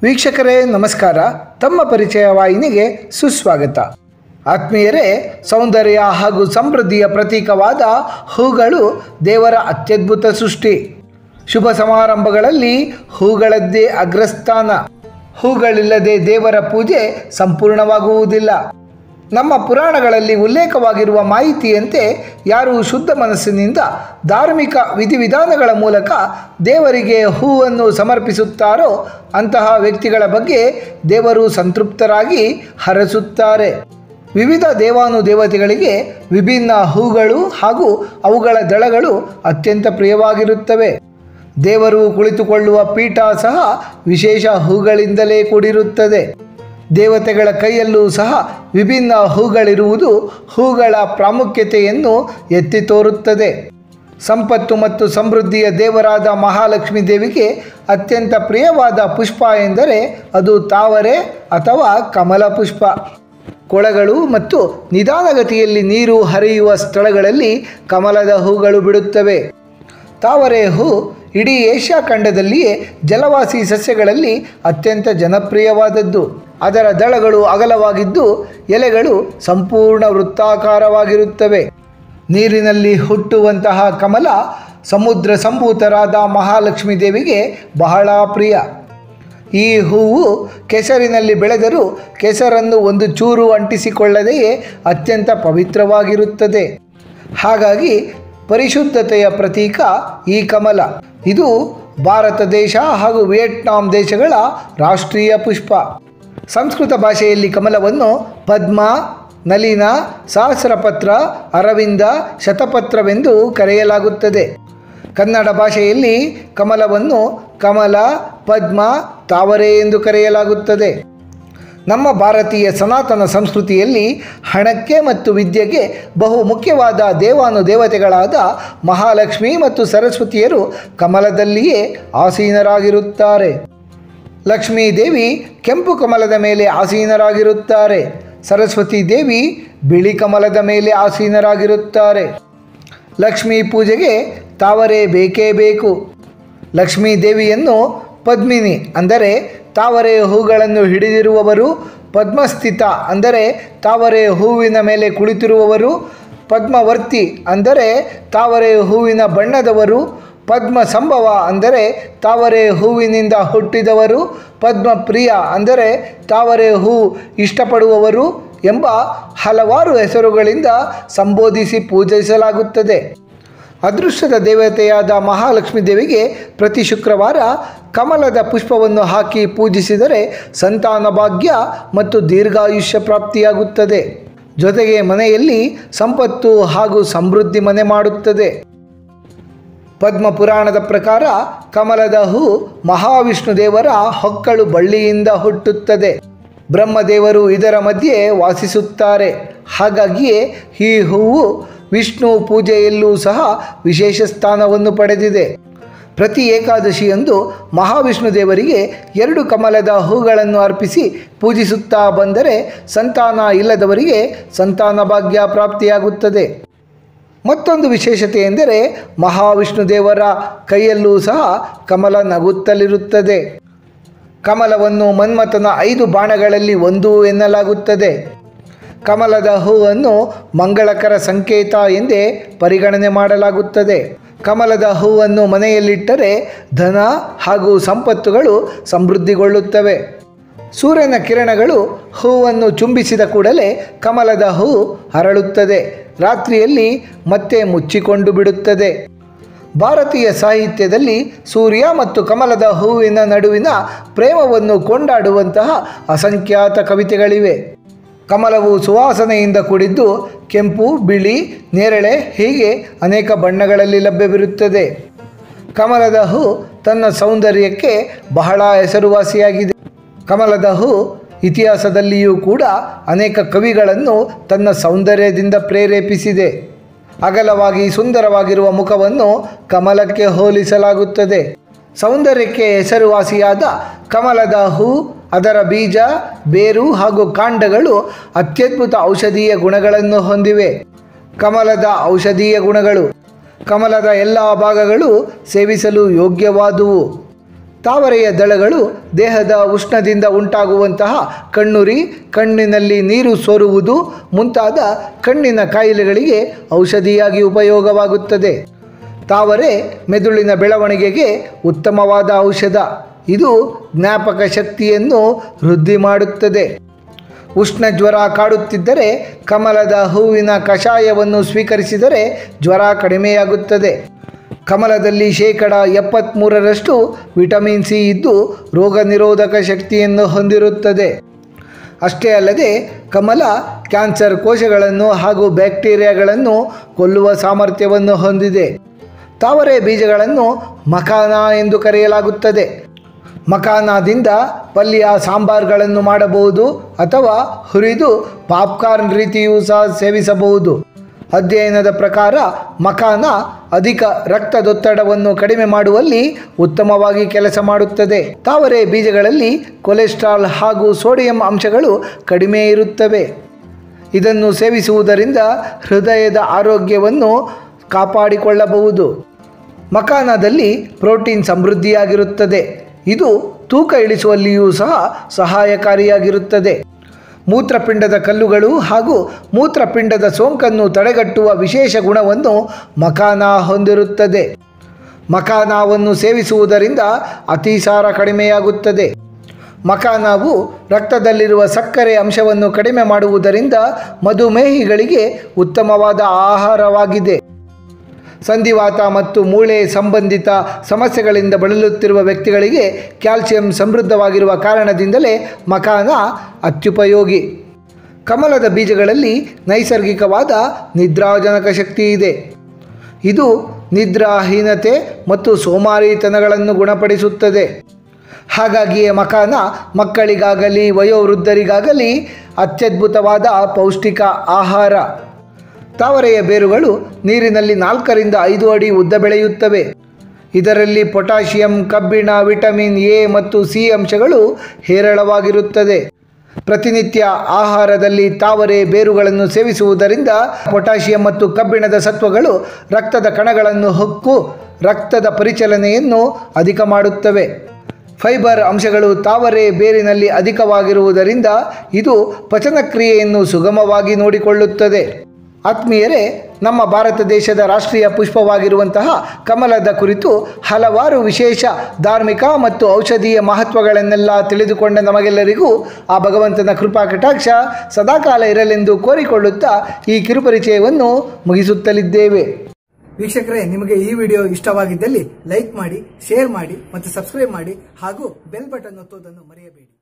ವೀಕ್ಷಕರೇ ನಮಸ್ಕಾರ ತಮ್ಮ ಪರಿಚಯ ವಾಹಿನಿಗೆ ಸುಸ್ವಾಗತ ಆತ್ಮೀಯರೇ ಸೌಂದರ್ಯ ಹಾಗೂ ಸಮೃದ್ಧಿಯ ಪ್ರತೀಕವಾದ ಹೂಗಳು ದೇವರ ಅತ್ಯದ್ಭುತ ಸೃಷ್ಟಿ ಶುಭ ಸಮಾರಂಭಗಳಲ್ಲಿ ಹೂಗಳದ್ದೇ ಅಗ್ರಸ್ಥಾನ ಹೂಗಳಿಲ್ಲದೆ ದೇವರ ಪೂಜೆ ಸಂಪೂರ್ಣವಾಗುವುದಿಲ್ಲ ನಮ್ಮ ಪುರಾಣಗಳಲ್ಲಿ ಉಲ್ಲೇಖವಾಗಿರುವ ಮಾಹಿತಿಯಂತೆ ಯಾರು ಶುದ್ಧ ಮನಸ್ಸಿನಿಂದ ಧಾರ್ಮಿಕ ವಿಧಿವಿಧಾನಗಳ ಮೂಲಕ ದೇವರಿಗೆ ಹೂವನ್ನು ಸಮರ್ಪಿಸುತ್ತಾರೋ ಅಂತಹ ವ್ಯಕ್ತಿಗಳ ಬಗ್ಗೆ ದೇವರು ಸಂತೃಪ್ತರಾಗಿ ಹರಸುತ್ತಾರೆ ವಿವಿಧ ದೇವಾನುದೇವತೆಗಳಿಗೆ ವಿಭಿನ್ನ ಹೂಗಳು ಹಾಗೂ ಅವುಗಳ ದಳಗಳು ಅತ್ಯಂತ ಪ್ರಿಯವಾಗಿರುತ್ತವೆ ದೇವರು ಕುಳಿತುಕೊಳ್ಳುವ ಪೀಠ ಸಹ ವಿಶೇಷ ಹೂಗಳಿಂದಲೇ ಕೂಡಿರುತ್ತದೆ ದೇವತೆಗಳ ಕೈಯಲ್ಲೂ ಸಹ ವಿಭಿನ್ನ ಹೂಗಳಿರುವುದು ಹೂಗಳ ಪ್ರಾಮುಖ್ಯತೆಯನ್ನು ಎತ್ತಿ ತೋರುತ್ತದೆ ಸಂಪತ್ತು ಮತ್ತು ಸಮೃದ್ಧಿಯ ದೇವರಾದ ಮಹಾಲಕ್ಷ್ಮೀ ದೇವಿಗೆ ಅತ್ಯಂತ ಪ್ರಿಯವಾದ ಪುಷ್ಪ ಎಂದರೆ ಅದು ತಾವರೆ ಅಥವಾ ಕಮಲ ಪುಷ್ಪ ಕೊಳಗಳು ಮತ್ತು ನಿಧಾನಗತಿಯಲ್ಲಿ ನೀರು ಹರಿಯುವ ಸ್ಥಳಗಳಲ್ಲಿ ಕಮಲದ ಹೂಗಳು ಬಿಡುತ್ತವೆ ತಾವರೆ ಹೂ ಇಡೀ ಏಷ್ಯಾ ಖಂಡದಲ್ಲಿಯೇ ಜಲವಾಸಿ ಸಸ್ಯಗಳಲ್ಲಿ ಅತ್ಯಂತ ಜನಪ್ರಿಯವಾದದ್ದು ಅದರ ದಳಗಳು ಅಗಲವಾಗಿದ್ದು ಎಲೆಗಳು ಸಂಪೂರ್ಣ ವೃತ್ತಾಕಾರವಾಗಿರುತ್ತವೆ ನೀರಿನಲ್ಲಿ ಹುಟ್ಟುವಂತಹ ಕಮಲ ಸಮುದ್ರ ಸಂಭೂತರಾದ ಮಹಾಲಕ್ಷ್ಮೀ ದೇವಿಗೆ ಬಹಳ ಪ್ರಿಯ ಈ ಹೂವು ಕೆಸರಿನಲ್ಲಿ ಬೆಳೆದರೂ ಕೆಸರನ್ನು ಒಂದು ಚೂರು ಅಂಟಿಸಿಕೊಳ್ಳದೆಯೇ ಅತ್ಯಂತ ಪವಿತ್ರವಾಗಿರುತ್ತದೆ ಹಾಗಾಗಿ ಪರಿಶುದ್ಧತೆಯ ಪ್ರತೀಕ ಈ ಕಮಲ ಇದು ಭಾರತ ದೇಶ ಹಾಗೂ ವಿಯೆಟ್ನಾಂ ದೇಶಗಳ ರಾಷ್ಟ್ರೀಯ ಪುಷ್ಪ ಸಂಸ್ಕೃತ ಭಾಷೆಯಲ್ಲಿ ಕಮಲವನ್ನು ಪದ್ಮ ನಲಿನ ಸಹಸ್ರಪತ್ರ ಅರವಿಂದ ಶತಪತ್ರವೆಂದು ಕರೆಯಲಾಗುತ್ತದೆ ಕನ್ನಡ ಭಾಷೆಯಲ್ಲಿ ಕಮಲವನ್ನು ಕಮಲ ಪದ್ಮ ತಾವರೆ ಎಂದು ಕರೆಯಲಾಗುತ್ತದೆ ನಮ್ಮ ಭಾರತೀಯ ಸನಾತನ ಸಂಸ್ಕೃತಿಯಲ್ಲಿ ಹಣಕ್ಕೆ ಮತ್ತು ವಿದ್ಯೆಗೆ ಬಹು ಮುಖ್ಯವಾದ ದೇವಾನುದೇವತೆಗಳಾದ ಮಹಾಲಕ್ಷ್ಮಿ ಮತ್ತು ಸರಸ್ವತಿಯರು ಕಮಲದಲ್ಲಿಯೇ ಆಸೀನರಾಗಿರುತ್ತಾರೆ ಲಕ್ಷ್ಮೀ ದೇವಿ ಕೆಂಪು ಕಮಲದ ಮೇಲೆ ಆಸೀನರಾಗಿರುತ್ತಾರೆ ಸರಸ್ವತಿ ದೇವಿ ಬಿಳಿ ಕಮಲದ ಮೇಲೆ ಆಸೀನರಾಗಿರುತ್ತಾರೆ ಲಕ್ಷ್ಮೀ ಪೂಜೆಗೆ ತಾವರೆ ಬೇಕೇ ಬೇಕು ಲಕ್ಷ್ಮೀ ದೇವಿಯನ್ನು ಪದ್ಮಿನಿ ಅಂದರೆ ತಾವರೆ ಹೂಗಳನ್ನು ಹಿಡಿದಿರುವವರು ಪದ್ಮಸ್ಥಿತ ಅಂದರೆ ತಾವರೆ ಹೂವಿನ ಮೇಲೆ ಕುಳಿತಿರುವವರು ಪದ್ಮವರ್ತಿ ಅಂದರೆ ತಾವರೆ ಹೂವಿನ ಬಣ್ಣದವರು ಪದ್ಮ ಸಂಭವ ಅಂದರೆ ತಾವರೆ ಹೂವಿನಿಂದ ಹುಟ್ಟಿದವರು ಪದ್ಮಪ್ರಿಯ ಅಂದರೆ ತಾವರೆ ಹೂ ಇಷ್ಟಪಡುವವರು ಎಂಬ ಹಲವಾರು ಹೆಸರುಗಳಿಂದ ಸಂಬೋಧಿಸಿ ಪೂಜಿಸಲಾಗುತ್ತದೆ ಅದೃಷ್ಟದ ದೇವತೆಯಾದ ಮಹಾಲಕ್ಷ್ಮೀ ದೇವಿಗೆ ಪ್ರತಿ ಶುಕ್ರವಾರ ಕಮಲದ ಪುಷ್ಪವನ್ನು ಹಾಕಿ ಪೂಜಿಸಿದರೆ ಸಂತಾನ ಭಾಗ್ಯ ಮತ್ತು ದೀರ್ಘಾಯುಷ್ಯ ಪ್ರಾಪ್ತಿಯಾಗುತ್ತದೆ ಜೊತೆಗೆ ಮನೆಯಲ್ಲಿ ಸಂಪತ್ತು ಹಾಗೂ ಸಮೃದ್ಧಿ ಮನೆ ಮಾಡುತ್ತದೆ ಪದ್ಮ ಪುರಾಣದ ಪ್ರಕಾರ ಕಮಲದ ಹೂ ಮಹಾವಿಷ್ಣು ದೇವರ ಹೊಕ್ಕಳು ಬಳ್ಳಿಯಿಂದ ಹುಟ್ಟುತ್ತದೆ ಬ್ರಹ್ಮದೇವರು ಇದರ ಮಧ್ಯೆ ವಾಸಿಸುತ್ತಾರೆ ಹಾಗಾಗಿಯೇ ಈ ಹೂವು ವಿಷ್ಣು ಪೂಜೆಯಲ್ಲೂ ಸಹ ವಿಶೇಷ ಸ್ಥಾನವನ್ನು ಪಡೆದಿದೆ ಪ್ರತಿ ಏಕಾದಶಿಯಂದು ಮಹಾವಿಷ್ಣು ದೇವರಿಗೆ ಎರಡು ಕಮಲದ ಹೂಗಳನ್ನು ಅರ್ಪಿಸಿ ಪೂಜಿಸುತ್ತಾ ಬಂದರೆ ಸಂತಾನ ಇಲ್ಲದವರಿಗೆ ಸಂತಾನ ಭಾಗ್ಯ ಪ್ರಾಪ್ತಿಯಾಗುತ್ತದೆ ಮತ್ತೊಂದು ವಿಶೇಷತೆ ಎಂದರೆ ಮಹಾವಿಷ್ಣು ದೇವರ ಕೈಯಲ್ಲೂ ಸಹ ಕಮಲ ನಗುತ್ತಲಿರುತ್ತದೆ ಕಮಲವನ್ನು ಮನ್ಮಥನ ಐದು ಬಾಣಗಳಲ್ಲಿ ಒಂದು ಎನ್ನಲಾಗುತ್ತದೆ ಕಮಲದ ಹೂವನ್ನು ಮಂಗಳಕರ ಸಂಕೇತ ಎಂದೇ ಪರಿಗಣನೆ ಮಾಡಲಾಗುತ್ತದೆ ಕಮಲದ ಹೂವನ್ನು ಮನೆಯಲ್ಲಿಟ್ಟರೆ ಧನ ಹಾಗೂ ಸಂಪತ್ತುಗಳು ಸಮೃದ್ಧಿಗೊಳ್ಳುತ್ತವೆ ಸೂರ್ಯನ ಕಿರಣಗಳು ಹೂವನ್ನು ಚುಂಬಿಸಿದ ಕೂಡಲೇ ಕಮಲದ ಹೂ ಹರಳುತ್ತದೆ ರಾತ್ರಿಯಲ್ಲಿ ಮತ್ತೆ ಮುಚ್ಚಿಕೊಂಡು ಬಿಡುತ್ತದೆ ಭಾರತೀಯ ಸಾಹಿತ್ಯದಲ್ಲಿ ಸೂರ್ಯ ಮತ್ತು ಕಮಲದ ಹೂವಿನ ನಡುವಿನ ಪ್ರೇಮವನ್ನು ಕೊಂಡಾಡುವಂತಹ ಅಸಂಖ್ಯಾತ ಕವಿತೆಗಳಿವೆ ಕಮಲವು ಸುವಾಸನೆಯಿಂದ ಕೂಡಿದ್ದು ಕೆಂಪು ಬಿಳಿ ನೇರಳೆ ಹೀಗೆ ಅನೇಕ ಬಣ್ಣಗಳಲ್ಲಿ ಲಭ್ಯವಿರುತ್ತದೆ ಕಮಲದ ಹೂ ತನ್ನ ಸೌಂದರ್ಯಕ್ಕೆ ಬಹಳ ಹೆಸರುವಾಸಿಯಾಗಿದೆ ಕಮಲದ ಹೂ ಇತಿಹಾಸದಲ್ಲಿಯೂ ಕೂಡ ಅನೇಕ ಕವಿಗಳನ್ನು ತನ್ನ ಸೌಂದರ್ಯದಿಂದ ಪ್ರೇರೇಪಿಸಿದೆ ಅಗಲವಾಗಿ ಸುಂದರವಾಗಿರುವ ಮುಖವನ್ನು ಕಮಲಕ್ಕೆ ಹೋಲಿಸಲಾಗುತ್ತದೆ ಸೌಂದರ್ಯಕ್ಕೆ ಹೆಸರುವಾಸಿಯಾದ ಕಮಲದ ಹೂ ಅದರ ಬೀಜ ಬೇರು ಹಾಗೂ ಕಾಂಡಗಳು ಅತ್ಯದ್ಭುತ ಔಷಧೀಯ ಗುಣಗಳನ್ನು ಹೊಂದಿವೆ ಕಮಲದ ಔಷಧೀಯ ಗುಣಗಳು ಕಮಲದ ಎಲ್ಲ ಭಾಗಗಳು ಸೇವಿಸಲು ಯೋಗ್ಯವಾದುವು ತಾವರೆಯ ದಳಗಳು ದೇಹದ ಉಷ್ಣದಿಂದ ಉಂಟಾಗುವಂತಹ ಕಣ್ಣುರಿ ಕಣ್ಣಿನಲ್ಲಿ ನೀರು ಸೋರುವುದು ಮುಂತಾದ ಕಣ್ಣಿನ ಕಾಯಿಲೆಗಳಿಗೆ ಔಷಧಿಯಾಗಿ ಉಪಯೋಗವಾಗುತ್ತದೆ ತಾವರೆ ಮೆದುಳಿನ ಬೆಳವಣಿಗೆಗೆ ಉತ್ತಮವಾದ ಔಷಧ ಇದು ಜ್ಞಾಪಕ ಶಕ್ತಿಯನ್ನು ವೃದ್ಧಿ ಮಾಡುತ್ತದೆ ಉಷ್ಣ ಜ್ವರ ಕಾಡುತ್ತಿದ್ದರೆ ಕಮಲದ ಹೂವಿನ ಕಷಾಯವನ್ನು ಸ್ವೀಕರಿಸಿದರೆ ಜ್ವರ ಕಡಿಮೆಯಾಗುತ್ತದೆ ಕಮಲದಲ್ಲಿ ಶೇಕಡ ಎಪ್ಪತ್ತ್ಮೂರರಷ್ಟು ವಿಟಮಿನ್ ಸಿ ಇದ್ದು ರೋಗ ನಿರೋಧಕ ಶಕ್ತಿಯನ್ನು ಹೊಂದಿರುತ್ತದೆ ಅಷ್ಟೇ ಅಲ್ಲದೆ ಕಮಲ ಕ್ಯಾನ್ಸರ್ ಕೋಶಗಳನ್ನು ಹಾಗೂ ಬ್ಯಾಕ್ಟೀರಿಯಾಗಳನ್ನು ಕೊಲ್ಲುವ ಸಾಮರ್ಥ್ಯವನ್ನು ಹೊಂದಿದೆ ತಾವರೆ ಬೀಜಗಳನ್ನು ಮಖಾನ ಎಂದು ಕರೆಯಲಾಗುತ್ತದೆ ಮಖಾನದಿಂದ ಪಲ್ಯ ಸಾಂಬಾರ್ಗಳನ್ನು ಮಾಡಬಹುದು ಅಥವಾ ಹುರಿದು ಪಾಪ್ಕಾರ್ನ್ ರೀತಿಯೂ ಸಹ ಸೇವಿಸಬಹುದು ಅಧ್ಯಯನದ ಪ್ರಕಾರ ಮಖಾನ ಅಧಿಕ ರಕ್ತದೊತ್ತಡವನ್ನು ಕಡಿಮೆ ಮಾಡುವಲ್ಲಿ ಉತ್ತಮವಾಗಿ ಕೆಲಸ ಮಾಡುತ್ತದೆ ತಾವರೆ ಬೀಜಗಳಲ್ಲಿ ಕೊಲೆಸ್ಟ್ರಾಲ್ ಹಾಗೂ ಸೋಡಿಯಂ ಅಂಶಗಳು ಕಡಿಮೆ ಇರುತ್ತವೆ ಇದನ್ನು ಸೇವಿಸುವುದರಿಂದ ಹೃದಯದ ಆರೋಗ್ಯವನ್ನು ಕಾಪಾಡಿಕೊಳ್ಳಬಹುದು ಮಖಾನದಲ್ಲಿ ಪ್ರೋಟೀನ್ ಸಮೃದ್ಧಿಯಾಗಿರುತ್ತದೆ ಇದು ತೂಕ ಇಳಿಸುವಲ್ಲಿಯೂ ಸಹ ಸಹಾಯಕಾರಿಯಾಗಿರುತ್ತದೆ ಮೂತ್ರಪಿಂಡದ ಕಲ್ಲುಗಳು ಹಾಗೂ ಮೂತ್ರಪಿಂಡದ ಸೋಂಕನ್ನು ತಡೆಗಟ್ಟುವ ವಿಶೇಷ ಗುಣವನ್ನು ಮಖಾನ ಹೊಂದಿರುತ್ತದೆ ಮಖಾನವನ್ನು ಸೇವಿಸುವುದರಿಂದ ಅತಿಸಾರ ಕಡಿಮೆಯಾಗುತ್ತದೆ ಮಖಾನವು ರಕ್ತದಲ್ಲಿರುವ ಸಕ್ಕರೆ ಅಂಶವನ್ನು ಕಡಿಮೆ ಮಾಡುವುದರಿಂದ ಮಧುಮೇಹಿಗಳಿಗೆ ಉತ್ತಮವಾದ ಆಹಾರವಾಗಿದೆ ಸಂಧಿವಾತ ಮತ್ತು ಮೂಳೆ ಸಂಬಂಧಿತ ಸಮಸ್ಯೆಗಳಿಂದ ಬಳಲುತ್ತಿರುವ ವ್ಯಕ್ತಿಗಳಿಗೆ ಕ್ಯಾಲ್ಸಿಯಂ ಸಮೃದ್ಧವಾಗಿರುವ ಕಾರಣದಿಂದಲೇ ಮಖಾನ ಅತ್ಯುಪಯೋಗಿ ಕಮಲದ ಬೀಜಗಳಲ್ಲಿ ನೈಸರ್ಗಿಕವಾದ ನಿದ್ರಾಜನಕ ಶಕ್ತಿ ಇದೆ ಇದು ನಿದ್ರಾಹೀನತೆ ಮತ್ತು ಸೋಮಾರಿತನಗಳನ್ನು ಗುಣಪಡಿಸುತ್ತದೆ ಹಾಗಾಗಿಯೇ ಮಖಾನ ಮಕ್ಕಳಿಗಾಗಲಿ ವಯೋವೃದ್ಧರಿಗಾಗಲಿ ಅತ್ಯದ್ಭುತವಾದ ಪೌಷ್ಟಿಕ ಆಹಾರ ತಾವರೆಯ ಬೇರುಗಳು ನೀರಿನಲ್ಲಿ ನಾಲ್ಕರಿಂದ ಐದು ಅಡಿ ಉದ್ದ ಬೆಳೆಯುತ್ತವೆ ಇದರಲ್ಲಿ ಪೊಟ್ಯಾಷಿಯಂ ಕಬ್ಬಿಣ ವಿಟಮಿನ್ ಎ ಮತ್ತು ಸಿ ಅಂಶಗಳು ಹೇರಳವಾಗಿರುತ್ತದೆ ಪ್ರತಿನಿತ್ಯ ಆಹಾರದಲ್ಲಿ ತಾವರೆ ಬೇರುಗಳನ್ನು ಸೇವಿಸುವುದರಿಂದ ಪೊಟ್ಯಾಷಿಯಂ ಮತ್ತು ಕಬ್ಬಿಣದ ಸತ್ವಗಳು ರಕ್ತದ ಕಣಗಳನ್ನು ಹೊಕ್ಕು ರಕ್ತದ ಪರಿಚಲನೆಯನ್ನು ಅಧಿಕ ಮಾಡುತ್ತವೆ ಫೈಬರ್ ಅಂಶಗಳು ತಾವರೆ ಬೇರಿನಲ್ಲಿ ಅಧಿಕವಾಗಿರುವುದರಿಂದ ಇದು ಪಚನಕ್ರಿಯೆಯನ್ನು ಸುಗಮವಾಗಿ ನೋಡಿಕೊಳ್ಳುತ್ತದೆ ಆತ್ಮೀಯರೇ ನಮ್ಮ ಭಾರತ ದೇಶದ ರಾಷ್ಟ್ರೀಯ ಪುಷ್ಪವಾಗಿರುವಂತಹ ಕಮಲದ ಕುರಿತು ಹಲವಾರು ವಿಶೇಷ ಧಾರ್ಮಿಕ ಮತ್ತು ಔಷಧೀಯ ಮಹತ್ವಗಳನ್ನೆಲ್ಲ ತಿಳಿದುಕೊಂಡ ನಮಗೆಲ್ಲರಿಗೂ ಆ ಭಗವಂತನ ಕೃಪಾ ಕಟಾಕ್ಷ ಸದಾಕಾಲ ಇರಲೆಂದು ಕೋರಿಕೊಳ್ಳುತ್ತಾ ಈ ಕಿರುಪರಿಚಯವನ್ನು ಮುಗಿಸುತ್ತಲಿದ್ದೇವೆ ವೀಕ್ಷಕರೇ ನಿಮಗೆ ಈ ವಿಡಿಯೋ ಇಷ್ಟವಾಗಿದ್ದಲ್ಲಿ ಲೈಕ್ ಮಾಡಿ ಶೇರ್ ಮಾಡಿ ಮತ್ತು ಸಬ್ಸ್ಕ್ರೈಬ್ ಮಾಡಿ ಹಾಗೂ ಬೆಲ್ ಬಟನ್ ಒತ್ತುವುದನ್ನು ಮರೆಯಬೇಡಿ